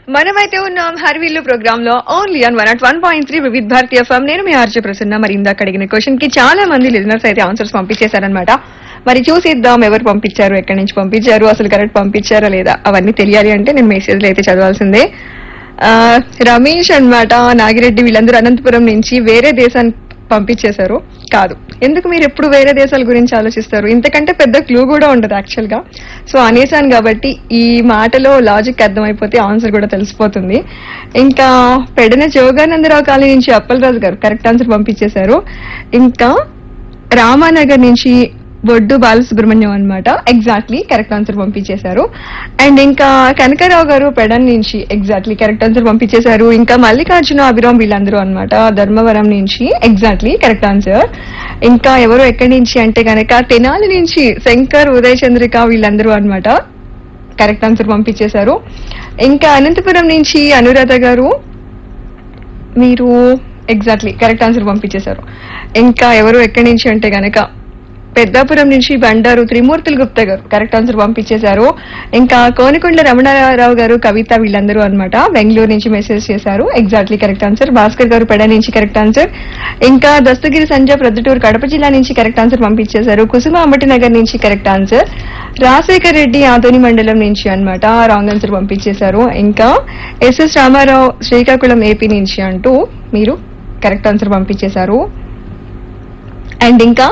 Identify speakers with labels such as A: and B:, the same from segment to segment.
A: మనమైతే ఉన్నాం హర్విల్లు ప్రోగ్రామ్ లో only on one at one point three Vividh Bharatiya FM నేను మీ ఆర్జే ప్రసన్న మరి ఇందాక అడిగిన క్వశ్చన్ కి చాలా మంది లిజనర్స్ అయితే ఆన్సర్స్ పంపించేశారనమాట మరి చూసిద్దాం ఎవరు పంపించారు ఎక్కడి నుంచి పంపించారు అసలు కరెక్ట్ పంపించారా లేదా అవన్నీ తెలియాలి అంటే నేను మెసేజ్లు అయితే చదవాల్సిందే ఆ, రమేష్ అన్నమాట నాగిరెడ్డి వీళ్ళందరూ అనంతపురం నుంచి వేరే దేశానికి పంపించేశారు కాదు ఎందుకు మీరు ఎప్పుడు వేరే దేశాల గురించి ఆలోచిస్తారు ఇంతకంటే పెద్ద క్లూ కూడా ఉండదు యాక్చువల్ గా సో అనేసాను కాబట్టి ఈ మాటలో లాజిక్ అర్థమైపోతే ఆన్సర్ కూడా తెలిసిపోతుంది ఇంకా పెడన జోగానందరావు కాలనీ నుంచి అప్పలరాజు గారు కరెక్ట్ ఆన్సర్ పంపించేశారు ఇంకా రామానగర్ నుంచి బొడ్డు బాలసుబ్రహ్మణ్యం అన్నమాట ఎగ్జాక్ట్లీ కరెక్ట్ ఆన్సర్ పంపించేశారు అండ్ ఇంకా కనకరావు గారు పెడన్ నుంచి ఎగ్జాక్ట్లీ కరెక్ట్ ఆన్సర్ పంపించేశారు ఇంకా మల్లికార్జున అభిరామ్ వీళ్ళందరూ అన్నమాట ధర్మవరం నుంచి ఎగ్జాక్ట్లీ కరెక్ట్ ఆన్సర్ ఇంకా ఎవరు ఎక్కడి నుంచి అంటే కనుక తెనాలి నుంచి శంకర్ ఉదయ్ చంద్రిక వీళ్ళందరూ అన్నమాట కరెక్ట్ ఆన్సర్ పంపించేశారు ఇంకా అనంతపురం నుంచి అనురాధ గారు మీరు ఎగ్జాక్ట్లీ కరెక్ట్ ఆన్సర్ పంపించేశారు ఇంకా ఎవరు ఎక్కడి నుంచి అంటే గనక పెద్దాపురం నుంచి బండారు త్రిమూర్తులు గుప్తా గారు కరెక్ట్ ఆన్సర్ పంపించేశారు ఇంకా కోనికొండ రమణారావు గారు కవిత వీళ్ళందరూ అన్నమాట బెంగళూరు నుంచి మెసేజ్ చేశారు ఎగ్జాక్ట్లీ కరెక్ట్ ఆన్సర్ భాస్కర్ గారు పెడ నుంచి కరెక్ట్ ఆన్సర్ ఇంకా దస్తగిరి సంజయ్ ప్రొద్దుటూరు కడప జిల్లా నుంచి కరెక్ట్ ఆన్సర్ పంపించేశారు కుసుమ అంబటి నగర్ నుంచి కరెక్ట్ ఆన్సర్ రాజశేఖర్ రెడ్డి ఆదోని మండలం నుంచి అన్నమాట రాంగ్ ఆన్సర్ పంపించేశారు ఇంకా ఎస్ఎస్ రామారావు శ్రీకాకుళం ఏపీ నుంచి అంటూ మీరు కరెక్ట్ ఆన్సర్ పంపించేశారు అండ్ ఇంకా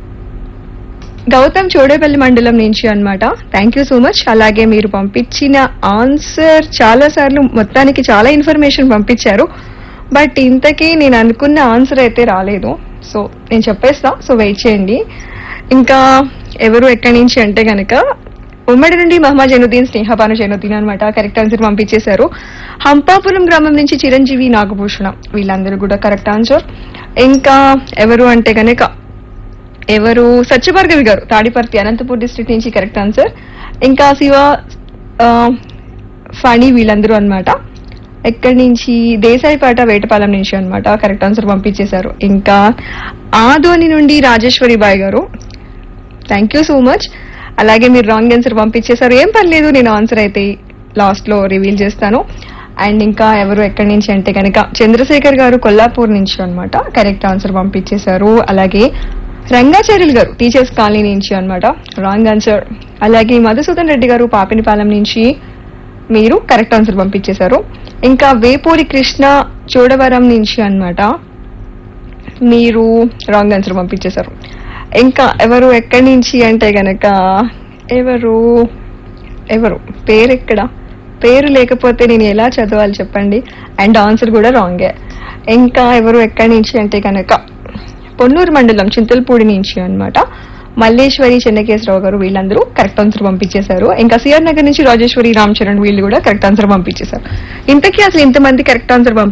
A: గౌతమ్ చోడేపల్లి మండలం నుంచి అన్నమాట థ్యాంక్ యూ సో మచ్ అలాగే మీరు పంపించిన ఆన్సర్ చాలా సార్లు మొత్తానికి చాలా ఇన్ఫర్మేషన్ పంపించారు బట్ ఇంతకీ నేను అనుకున్న ఆన్సర్ అయితే రాలేదు సో నేను చెప్పేస్తా సో వెయిట్ చేయండి ఇంకా ఎవరు ఎక్కడి నుంచి అంటే గనక ఉమ్మడి నుండి మహమ్మద్ జైనుద్దీన్ స్నేహపాను జైనుద్దీన్ అనమాట కరెక్ట్ ఆన్సర్ పంపించేశారు హంపాపురం గ్రామం నుంచి చిరంజీవి నాగభూషణం వీళ్ళందరూ కూడా కరెక్ట్ ఆన్సర్ ఇంకా ఎవరు అంటే గనక ఎవరు సత్యభార్గవి గారు తాడిపర్తి అనంతపూర్ డిస్ట్రిక్ట్ నుంచి కరెక్ట్ ఆన్సర్ ఇంకా శివ ఆ, ఫణి వీళ్ళందరూ అన్నమాట ఎక్కడి నుంచి దేశాయిపేట వేటపాలెం నుంచి అన్నమాట కరెక్ట్ ఆన్సర్ పంపించేశారు ఇంకా ఆదోని నుండి రాజేశ్వరి బాయ్ గారు థ్యాంక్ యూ సో మచ్ అలాగే మీరు రాంగ్ ఆన్సర్ పంపించేశారు ఏం పర్లేదు నేను ఆన్సర్ అయితే లాస్ట్ లో రివీల్ చేస్తాను అండ్ ఇంకా ఎవరు ఎక్కడి నుంచి అంటే కనుక చంద్రశేఖర్ గారు కొల్లాపూర్ నుంచి అన్నమాట కరెక్ట్ ఆన్సర్ పంపించేశారు అలాగే రంగాచార్యులు గారు టీచర్స్ కాలనీ నుంచి అన్నమాట రాంగ్ ఆన్సర్ అలాగే మధుసూదన్ రెడ్డి గారు పాపినిపాలెం నుంచి మీరు కరెక్ట్ ఆన్సర్ పంపించేశారు ఇంకా వేపూరి కృష్ణ చూడవరం నుంచి అన్నమాట మీరు రాంగ్ ఆన్సర్ పంపించేశారు ఇంకా ఎవరు ఎక్కడి నుంచి అంటే గనక ఎవరు ఎవరు పేరు ఎక్కడ పేరు లేకపోతే నేను ఎలా చదవాలి చెప్పండి అండ్ ఆన్సర్ కూడా రాంగే ఇంకా ఎవరు ఎక్కడి నుంచి అంటే కనుక పొన్నూరు మండలం చింతలపూడి నుంచి అన్నమాట మల్లేశ్వరి చెన్నకేశ్వరరావు గారు వీళ్ళందరూ కరెక్ట్ ఆన్సర్ పంపించేశారు ఇంకా సిఆర్ నగర్ నుంచి రాజేశ్వరి రామ్ చరణ్ వీళ్ళు కూడా కరెక్ట్ ఆన్సర్ పంపించేశారు ఇంతకీ అసలు ఇంతమంది కరెక్ట్ ఆన్సర్ పంపి